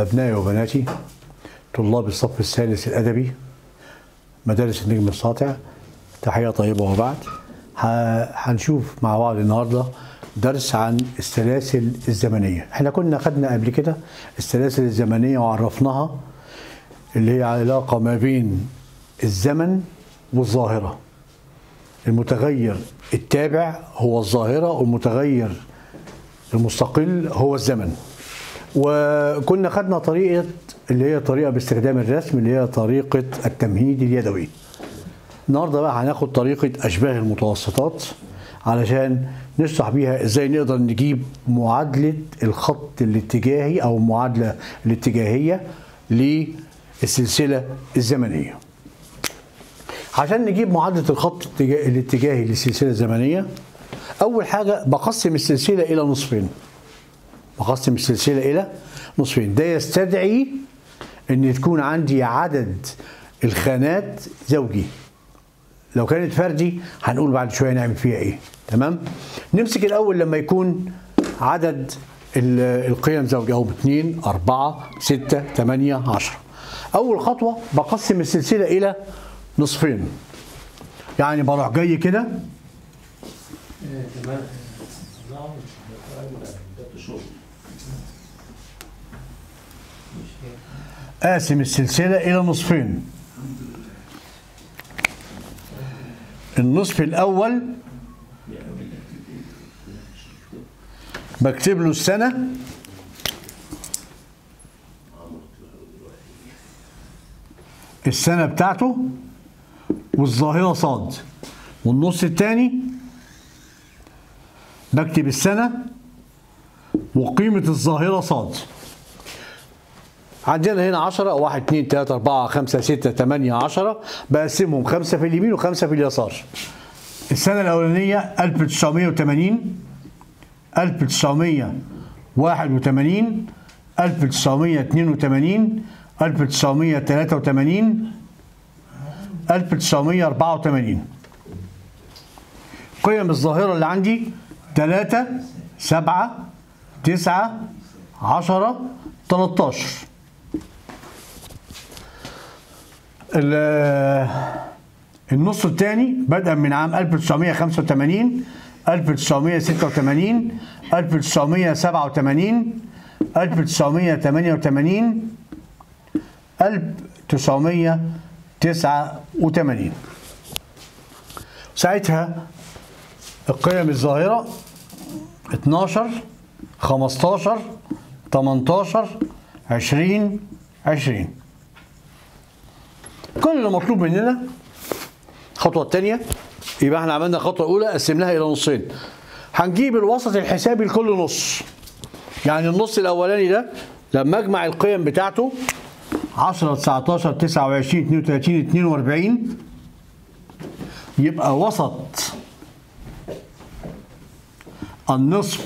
أبنائي وبناتي طلاب الصف الثالث الأدبي مدارس النجم الساطع تحية طيبة وبعد ه- هنشوف مع بعض النهاردة درس عن السلاسل الزمنية احنا كنا خدنا قبل كده السلاسل الزمنية وعرفناها اللي هي علاقة ما بين الزمن والظاهرة المتغير التابع هو الظاهرة والمتغير المستقل هو الزمن وكنا خدنا طريقة اللي هي طريقة باستخدام الرسم اللي هي طريقة التمهيد اليدوي النهارده بقى هناخد طريقة أشباه المتوسطات علشان نشرح بيها ازاي نقدر نجيب معادلة الخط الاتجاهي أو المعادلة الاتجاهية للسلسلة الزمنية عشان نجيب معادلة الخط الاتجا- الاتجاهي للسلسلة الزمنية أول حاجة بقسم السلسلة إلى نصفين بقسم السلسلة إلى نصفين ده يستدعي أن تكون عندي عدد الخانات زوجي لو كانت فردي هنقول بعد شوية نعمل فيها إيه تمام نمسك الأول لما يكون عدد ال- القيم زوجي أهو 2 4 6 8 10 أول خطوة بقسم السلسلة إلى نصفين يعني بروح جاي كده تمام نعم ده شغل قاسم السلسلة إلى نصفين النصف الأول بكتب له السنة السنة بتاعته والظاهرة صاد والنص الثاني بكتب السنة وقيمة الظاهرة صاد عندنا هنا 10 1 2 3 4 5 6 8 10 بقسمهم خمسة في اليمين وخمسة في اليسار السنة الأولانية 1980 1981 1982 1983 1984 قيم الظاهرة اللي عندي 3 7 9 10 13 ال- النص الثاني بدءا من عام 1985 1986 1987 1988 1989 ساعتها القيم الظاهرة 12 15 18 20 20 كل اللي مطلوب مننا الخطوه الثانيه يبقى احنا عملنا الخطوه الاولى قسمناها الى نصين هنجيب الوسط الحسابي لكل نص يعني النص الاولاني ده لما اجمع القيم بتاعته 10 19 29 32 42 يبقى وسط النصف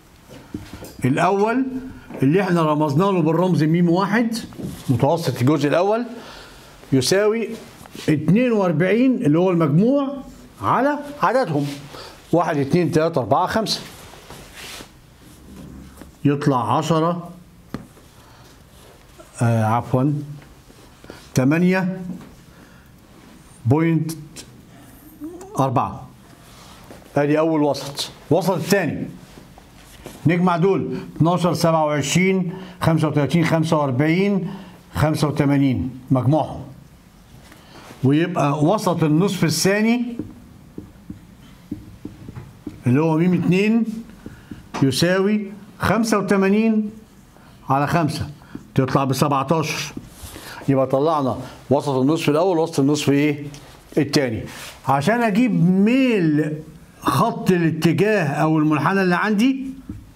الاول اللي احنا رمزنا له بالرمز ميم واحد متوسط الجزء الاول يساوي 42 اللي هو المجموع على عددهم 1 2 3 4 5 يطلع 10 آه عفوا 8 بوينت 4 ادي اول وسط وسط الثاني نجمع دول 12 27 35 45 85 مجموعهم ويبقى وسط النصف الثاني اللي هو ميم 2 يساوي 85 على 5 تطلع ب 17 يبقى طلعنا وسط النصف الاول وسط النصف ايه الثاني عشان اجيب ميل خط الاتجاه او المنحنى اللي عندي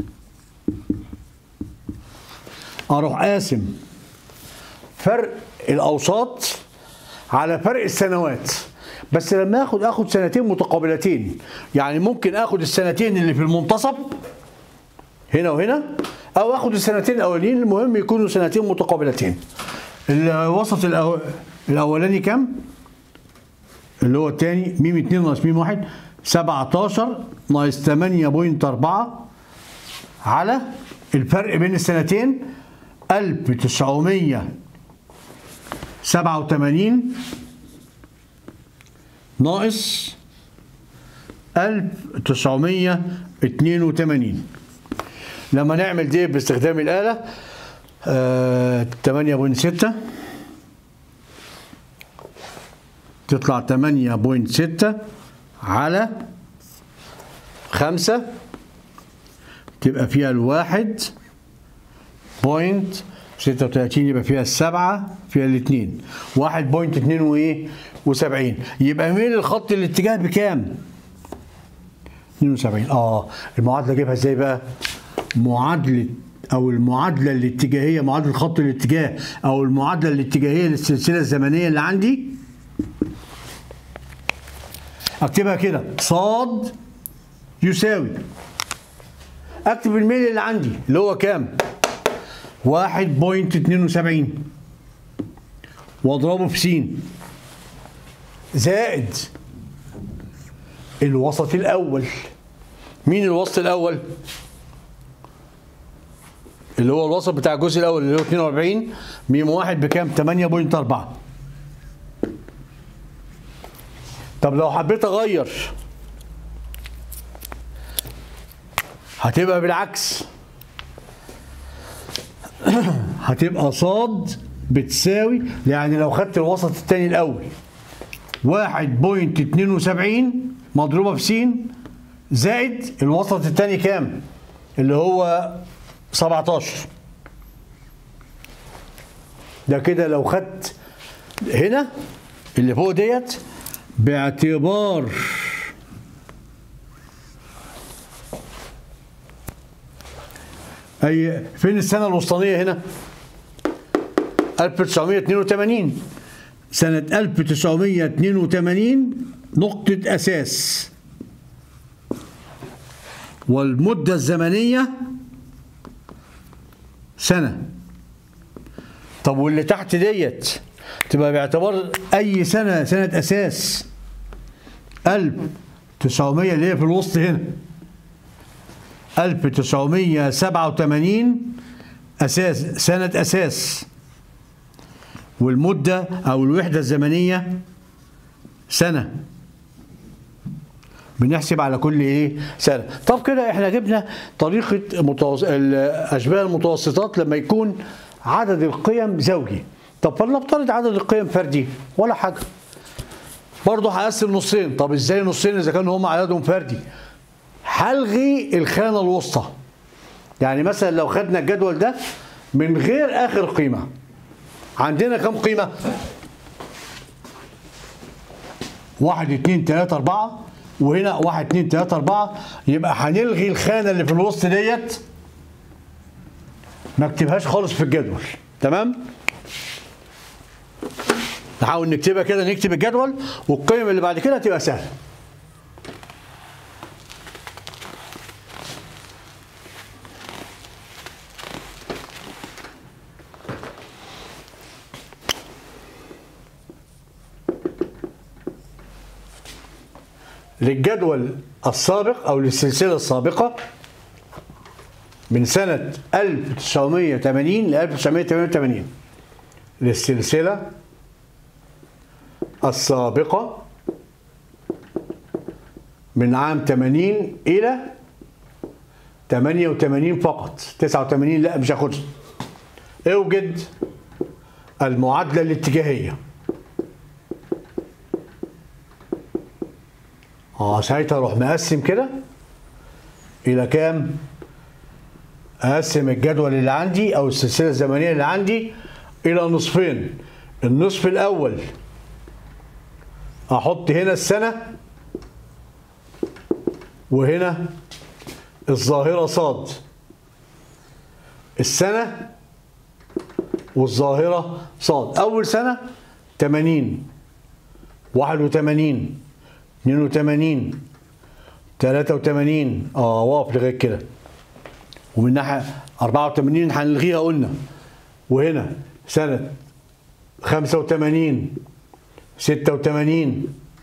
اروح قاسم فرق الاوساط على فرق السنوات بس لما اخد اخد سنتين متقابلتين يعني ممكن اخد السنتين اللي في المنتصف هنا وهنا او اخد السنتين الاولين المهم يكونوا سنتين متقابلتين الوسط الأو... الاولاني كام اللي هو الثاني ميم 2 ناقص ميم 1 17 ناقص 8.4 على الفرق بين السنتين 1987 ناقص 1982 لما نعمل دي باستخدام الآلة آه 8.6 تطلع 8.6 على 5 تبقى فيها الواحد بوينت 36 يبقى فيها السبعة فيها الاثنين واحد بوينت اتنين وايه وسبعين يبقى ميل الخط الاتجاه بكام 72 اه المعادله اجيبها ازاي بقى معادله او المعادله الاتجاهيه معادله خط الاتجاه او المعادله الاتجاهيه للسلسله الزمنيه اللي عندي اكتبها كده صاد يساوي اكتب الميل اللي عندي اللي هو كام 1.72 واضربه في س زائد الوسط الاول مين الوسط الاول اللي هو الوسط بتاع الجزء الاول اللي هو 42 ميم واحد بكام 8.4 طب لو حبيت اغير هتبقى بالعكس هتبقى صاد بتساوي يعني لو خدت الوسط الثاني الاول 1.72 مضروبه في س زائد الوسط الثاني كام؟ اللي هو 17 ده كده لو خدت هنا اللي فوق ديت باعتبار اي فين السنه الوسطانيه هنا 1982 سنة 1982 نقطة أساس والمدة الزمنية سنة طب واللي تحت ديت تبقى باعتبار أي سنة سنة أساس 1900 اللي هي في الوسط هنا 1987 أساس سنة أساس والمدة أو الوحدة الزمنية سنة بنحسب على كل ايه سنه طب كده احنا جبنا طريقه متوس... اشباه المتوسطات لما يكون عدد القيم زوجي طب فلنفترض عدد القيم فردي ولا حاجه برضه هقسم نصين طب ازاي نصين اذا كانوا هم عددهم فردي هلغي الخانه الوسطى يعني مثلا لو خدنا الجدول ده من غير اخر قيمه عندنا كم قيمة؟ واحد اتنين تلاتة أربعة وهنا واحد اتنين تلاتة أربعة يبقى هنلغي الخانة اللي في الوسط ديت ما اكتبهاش خالص في الجدول تمام؟ نحاول نكتبها كده نكتب الجدول والقيم اللي بعد كده هتبقى سهلة للجدول السابق او للسلسله السابقه من سنه 1980 ل 1988 للسلسله السابقه من عام 80 الى 88 فقط 89 لا مش هاخدها اوجد المعادله الاتجاهيه اه ساعتها اروح مقسم كده الى كام اقسم الجدول اللي عندي او السلسله الزمنيه اللي عندي الى نصفين النصف الاول احط هنا السنه وهنا الظاهره صاد السنه والظاهره صاد اول سنه 80 81 82 83 اه واقف لغايه كده ومن ناحيه 84 هنلغيها قلنا وهنا سنه 85 86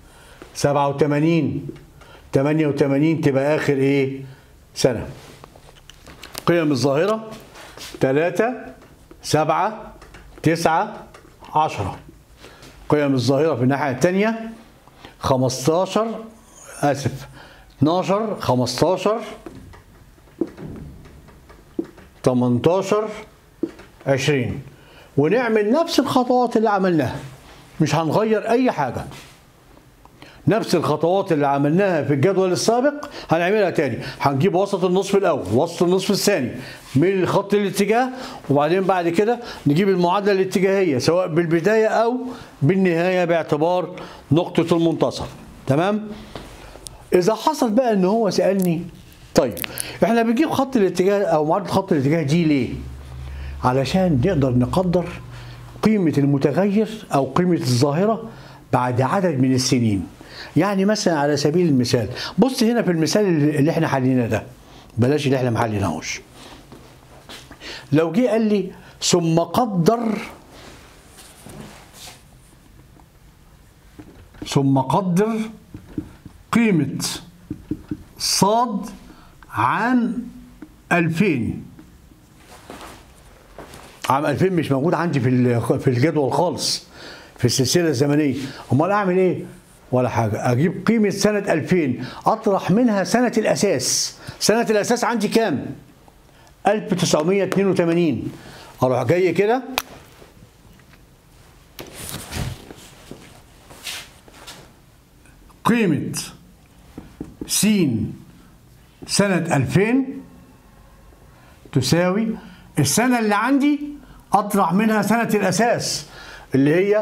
87 88 تبقى اخر ايه سنه قيم الظاهره 3 سبعة تسعة عشرة قيم الظاهرة في الناحية التانية خمستاشر آسف اتناشر خمستاشر تمنتاشر عشرين ونعمل نفس الخطوات اللي عملناها مش هنغير أي حاجة نفس الخطوات اللي عملناها في الجدول السابق هنعملها تاني هنجيب وسط النصف الاول وسط النصف الثاني من خط الاتجاه وبعدين بعد كده نجيب المعادله الاتجاهيه سواء بالبدايه او بالنهايه باعتبار نقطه المنتصف تمام اذا حصل بقى ان هو سالني طيب احنا بنجيب خط الاتجاه او معادله خط الاتجاه دي ليه علشان نقدر نقدر قيمه المتغير او قيمه الظاهره بعد عدد من السنين يعني مثلا على سبيل المثال بص هنا في المثال اللي احنا حليناه ده بلاش اللي احنا ما حليناهوش لو جه قال لي ثم قدر ثم قدر قيمة صاد عام 2000 عام 2000 مش موجود عندي في ال- في الجدول خالص في السلسله الزمنيه امال اعمل ايه ولا حاجه اجيب قيمه سنه 2000 اطرح منها سنه الاساس سنه الاساس عندي كام 1982 اروح جاي كده قيمه س سنه 2000 تساوي السنة اللي عندي أطرح منها سنة الأساس اللي هي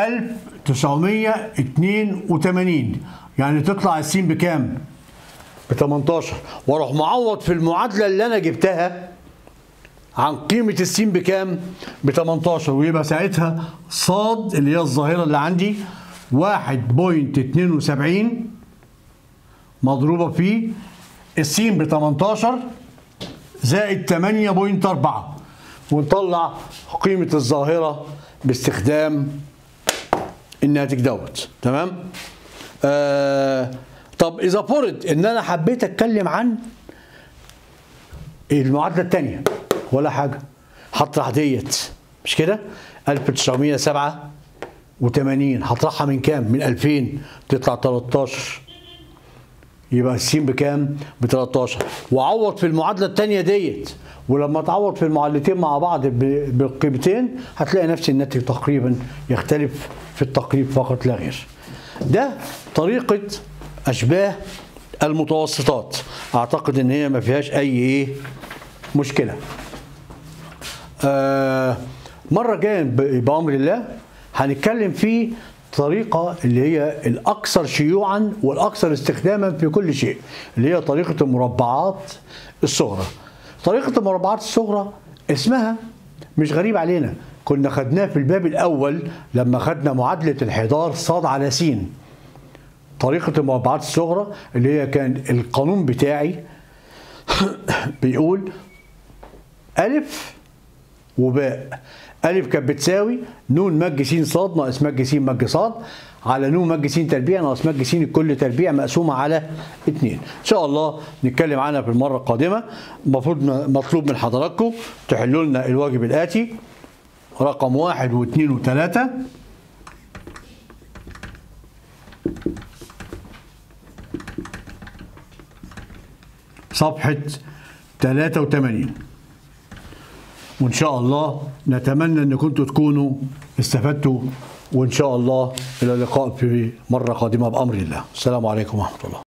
1982 يعني تطلع السين بكام؟ ب 18 واروح معوض في المعادلة اللي أنا جبتها عن قيمة السين بكام؟ ب 18 ويبقى ساعتها صاد اللي هي الظاهرة اللي عندي 1.72 مضروبة في السين ب 18 زائد 8.4 ونطلع قيمة الظاهرة باستخدام الناتج دوت تمام آه طب إذا فرض إن أنا حبيت أتكلم عن المعادلة الثانية ولا حاجة هطرح ديت مش كده 1987 هطرحها من كام من 2000 تطلع 13 يبقى السين بكام؟ ب 13 وعوض في المعادله الثانيه ديت ولما تعوض في المعادلتين مع بعض ب- بالقيمتين هتلاقي نفس الناتج تقريبا يختلف في التقريب فقط لا غير. ده طريقه اشباه المتوسطات اعتقد ان هي ما فيهاش اي ايه مشكله. آه مره جايه ب- بامر الله هنتكلم في طريقة اللي هي الأكثر شيوعا والأكثر استخداما في كل شيء اللي هي طريقة المربعات الصغرى طريقة المربعات الصغرى اسمها مش غريب علينا كنا خدناه في الباب الأول لما خدنا معادلة الحضار صاد على سين طريقة المربعات الصغرى اللي هي كان القانون بتاعي بيقول ألف وباء ألف كانت بتساوي نون مج س صاد ناقص مج س مج صاد على نون مج س تربيع ناقص مج س الكل تربيع مقسومة على اتنين إن شاء الله نتكلم عنها في المرة القادمة المفروض م- مطلوب من حضراتكم تحلوا لنا الواجب الآتي رقم واحد واثنين وثلاثة صفحة 83 وإن شاء الله نتمنى أن كنتوا تكونوا استفدتوا وإن شاء الله إلى اللقاء في مرة قادمة بأمر الله السلام عليكم ورحمة الله